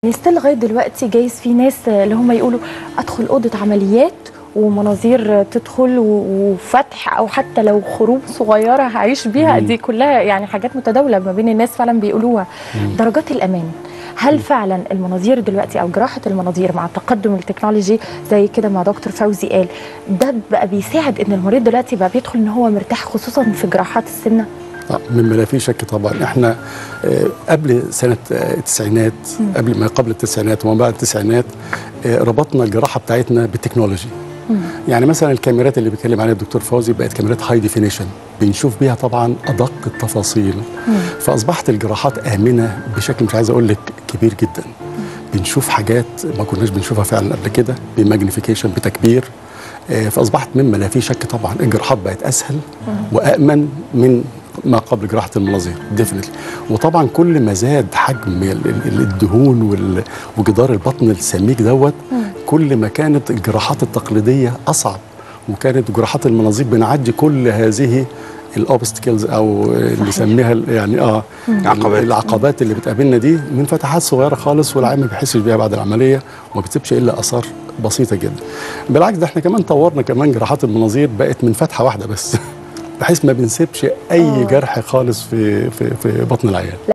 ستيل لغايه دلوقتي جايز في ناس اللي هم يقولوا ادخل اوضه عمليات ومناظير تدخل و- وفتح او حتى لو خروم صغيره هعيش بيها دي كلها يعني حاجات متداوله ما بين الناس فعلا بيقولوها درجات الامان هل فعلا المناظير دلوقتي او جراحه المناظير مع تقدم التكنولوجي زي كده ما دكتور فوزي قال ده بقى بيساعد ان المريض دلوقتي بقى بيدخل ان هو مرتاح خصوصا في جراحات السمنه آه، مما لا فيه شك طبعا احنا آه، قبل سنه آه، التسعينات قبل ما قبل التسعينات وما بعد التسعينات آه، ربطنا الجراحه بتاعتنا بالتكنولوجي يعني مثلا الكاميرات اللي بيتكلم عليها الدكتور فوزي بقت كاميرات هاي ديفينيشن بنشوف بيها طبعا ادق التفاصيل فاصبحت الجراحات امنه بشكل مش عايز اقول لك كبير جدا بنشوف حاجات ما كناش بنشوفها فعلا قبل كده بماجنيفيكيشن بتكبير آه، فاصبحت مما لا فيه شك طبعا الجراحات بقت اسهل وامن من ما قبل جراحه المناظير ديفنتلي وطبعا كل ما زاد حجم ال- ال- الدهون وال- وجدار البطن السميك دوت كل ما كانت الجراحات التقليديه اصعب وكانت جراحات المناظير بنعدي كل هذه الاوبستكلز او اللي نسميها ال- يعني اه عقبات. العقبات اللي بتقابلنا دي من فتحات صغيره خالص والعيان ما بيحسش بيها بعد العمليه وما بتسيبش الا اثار بسيطه جدا بالعكس ده احنا كمان طورنا كمان جراحات المناظير بقت من فتحه واحده بس بحيث ما بنسيبش اي آه. جرح خالص في في في بطن العيان